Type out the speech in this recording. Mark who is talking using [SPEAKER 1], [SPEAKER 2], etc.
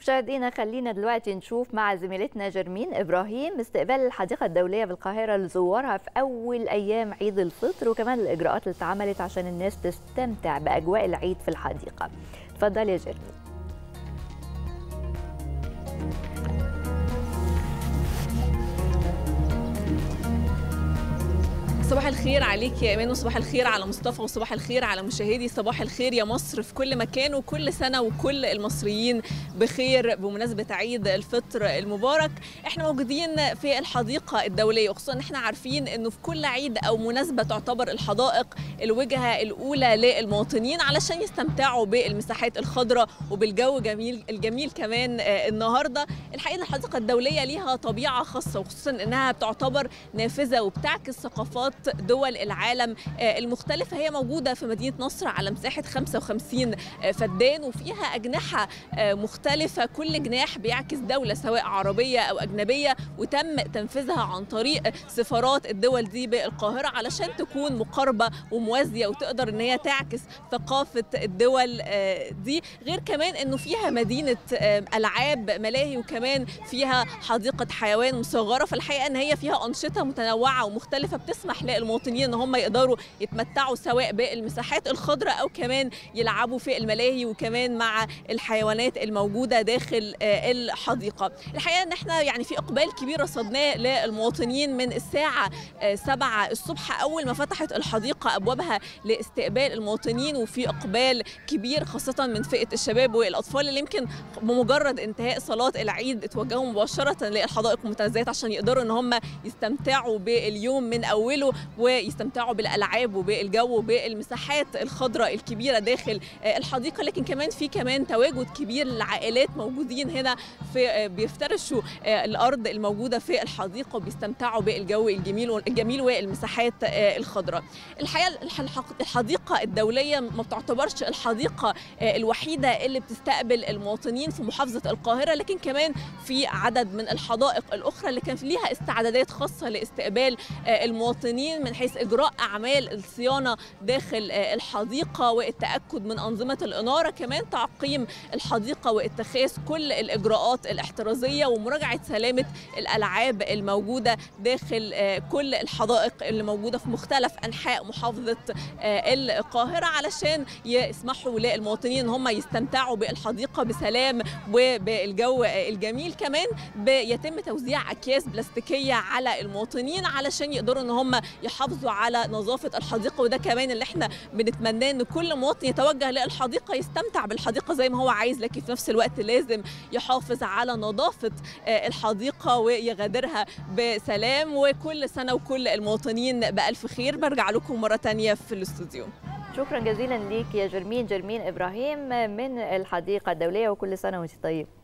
[SPEAKER 1] مشاهدينا خلينا دلوقتي نشوف مع زميلتنا جرمين ابراهيم استقبال الحديقه الدوليه بالقاهره لزوارها في اول ايام عيد الفطر وكمان الاجراءات اللي اتعملت عشان الناس تستمتع باجواء العيد في الحديقه اتفضل يا جرمين
[SPEAKER 2] صباح الخير عليك يا ايمان وصباح الخير على مصطفى وصباح الخير على مشاهدي صباح الخير يا مصر في كل مكان وكل سنه وكل المصريين بخير بمناسبه عيد الفطر المبارك احنا موجودين في الحديقه الدوليه وخصوصا ان احنا عارفين انه في كل عيد او مناسبه تعتبر الحدائق الوجهه الاولى للمواطنين علشان يستمتعوا بالمساحات الخضراء وبالجو جميل الجميل كمان النهارده الحقيقه الحديقه الدوليه ليها طبيعه خاصه وخصوصا انها بتعتبر نافذه وبتعكس ثقافات دول العالم المختلفة هي موجودة في مدينة نصر على مساحة 55 فدان وفيها أجنحة مختلفة كل جناح بيعكس دولة سواء عربية أو أجنبية وتم تنفيذها عن طريق سفارات الدول دي بالقاهرة علشان تكون مقاربة وموازية وتقدر إن هي تعكس ثقافة الدول دي غير كمان إنه فيها مدينة ألعاب ملاهي وكمان فيها حديقة حيوان مصغرة فالحقيقة إن هي فيها أنشطة متنوعة ومختلفة بتسمح للمواطنين ان هم يقدروا يتمتعوا سواء بالمساحات الخضراء او كمان يلعبوا في الملاهي وكمان مع الحيوانات الموجوده داخل الحديقه الحقيقه ان احنا يعني في اقبال كبير رصدناه للمواطنين من الساعه 7 الصبح اول ما فتحت الحديقه ابوابها لاستقبال المواطنين وفي اقبال كبير خاصه من فئه الشباب والاطفال اللي يمكن بمجرد انتهاء صلاه العيد اتوجهوا مباشره للحدائق المتنزهات عشان يقدروا ان هم يستمتعوا باليوم من اوله ويستمتعوا بالالعاب وبالجو وبالمساحات الخضراء الكبيره داخل الحديقه لكن كمان في كمان تواجد كبير للعائلات موجودين هنا في بيفترشوا الارض الموجوده في الحديقه وبيستمتعوا بالجو الجميل الجميل والمساحات الخضراء الحقيقه الحديقه الدوليه ما بتعتبرش الحديقه الوحيده اللي بتستقبل المواطنين في محافظه القاهره لكن كمان في عدد من الحدائق الاخرى اللي كان ليها استعدادات خاصه لاستقبال المواطنين من حيث اجراء اعمال الصيانه داخل الحديقه والتاكد من انظمه الاناره كمان تعقيم الحديقه واتخاذ كل الاجراءات الاحترازيه ومراجعه سلامه الالعاب الموجوده داخل كل الحدائق اللي موجوده في مختلف انحاء محافظه القاهره علشان يسمحوا للمواطنين ان هم يستمتعوا بالحديقه بسلام وبالجو الجميل كمان بيتم توزيع اكياس بلاستيكيه على المواطنين علشان يقدروا ان هم يحافظوا على نظافه الحديقه وده كمان اللي احنا بنتمناه ان كل مواطن يتوجه للحديقه يستمتع بالحديقه زي ما هو عايز لكن في نفس الوقت لازم يحافظ على نظافه الحديقه ويغادرها بسلام وكل سنه وكل المواطنين بالف خير برجع لكم مره ثانيه في الاستوديو
[SPEAKER 1] شكرا جزيلا ليك يا جرمين جرمين ابراهيم من الحديقه الدوليه وكل سنه وانت طيب